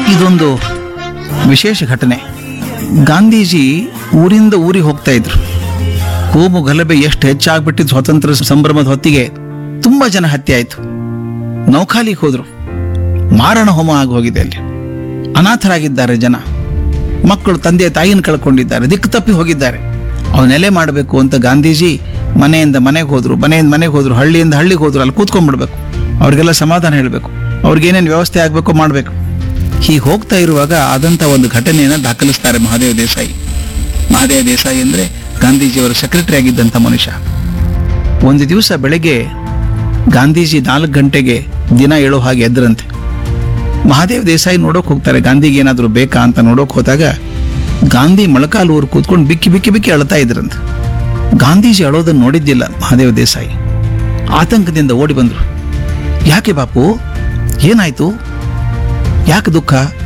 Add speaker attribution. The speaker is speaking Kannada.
Speaker 1: ಇದೊಂದು ವಿಶೇಷ ಘಟನೆ ಗಾಂಧೀಜಿ ಊರಿಂದ ಊರಿಗೆ ಹೋಗ್ತಾ ಇದ್ರು ಕೋಮು ಗಲಭೆ ಎಷ್ಟು ಹೆಚ್ಚಾಗ್ಬಿಟ್ಟಿದ್ದು ಸ್ವಾತಂತ್ರ್ಯ ಸಂಭ್ರಮದ ಹೊತ್ತಿಗೆ ತುಂಬಾ ಜನ ಹತ್ಯೆ ಆಯ್ತು ನೌಖಾಲಿಗೆ ಹೋದ್ರು ಮಾರಣ ಹೋಮ ಆಗಿ ಹೋಗಿದೆ ಅಲ್ಲಿ ಅನಾಥರಾಗಿದ್ದಾರೆ ಜನ ಮಕ್ಕಳು ತಂದೆ ತಾಯಿನ ಕಳ್ಕೊಂಡಿದ್ದಾರೆ ದಿಕ್ಕು ತಪ್ಪಿ ಹೋಗಿದ್ದಾರೆ ಅವ್ರು ನೆಲೆ ಮಾಡಬೇಕು ಅಂತ ಗಾಂಧೀಜಿ ಮನೆಯಿಂದ ಮನೆಗೆ ಹೋದ್ರು ಮನೆಯಿಂದ ಮನೆಗೆ ಹೋದ್ರು ಹಳ್ಳಿಯಿಂದ ಹಳ್ಳಿಗೆ ಹೋದ್ರು ಅಲ್ಲಿ ಕೂತ್ಕೊಂಡ್ಬಿಡ್ಬೇಕು ಅವ್ರಿಗೆಲ್ಲ ಸಮಾಧಾನ ಹೇಳಬೇಕು ಅವ್ರಿಗೇನೇನು ವ್ಯವಸ್ಥೆ ಆಗಬೇಕು ಮಾಡಬೇಕು ಹೀಗೆ ಹೋಗ್ತಾ ಇರುವಾಗ ಆದಂಥ ಒಂದು ಘಟನೆಯನ್ನು ದಾಖಲಿಸ್ತಾರೆ ಮಹಾದೇವ ದೇಸಾಯಿ ಮಹಾದೇವ ದೇಸಾಯಿ ಅಂದರೆ ಗಾಂಧೀಜಿಯವರ ಸೆಕ್ರೆಟರಿ ಆಗಿದ್ದಂಥ ಮನುಷ್ಯ ಒಂದು ದಿವಸ ಬೆಳಗ್ಗೆ ಗಾಂಧೀಜಿ ನಾಲ್ಕು ಗಂಟೆಗೆ ದಿನ ಏಳೋ ಹಾಗೆ ಎದ್ರಂತೆ ಮಹಾದೇವ್ ದೇಸಾಯಿ ನೋಡೋಕೆ ಹೋಗ್ತಾರೆ ಗಾಂಧಿಗೆ ಏನಾದರೂ ಬೇಕಾ ಅಂತ ನೋಡೋಕೆ ಹೋದಾಗ ಗಾಂಧಿ ಮೊಳಕಾಲು ಊರು ಕೂತ್ಕೊಂಡು ಬಿಕ್ಕಿ ಬಿಕ್ಕಿ ಬಿಕ್ಕಿ ಅಳ್ತಾ ಇದ್ರಂತೆ ಗಾಂಧೀಜಿ ಅಳೋದನ್ನು ನೋಡಿದ್ದಿಲ್ಲ ಮಹಾದೇವ್ ದೇಸಾಯಿ ಆತಂಕದಿಂದ ಓಡಿ ಬಂದರು ಯಾಕೆ ಬಾಪು ಏನಾಯ್ತು ಯಾಕೆ ದುಃಖ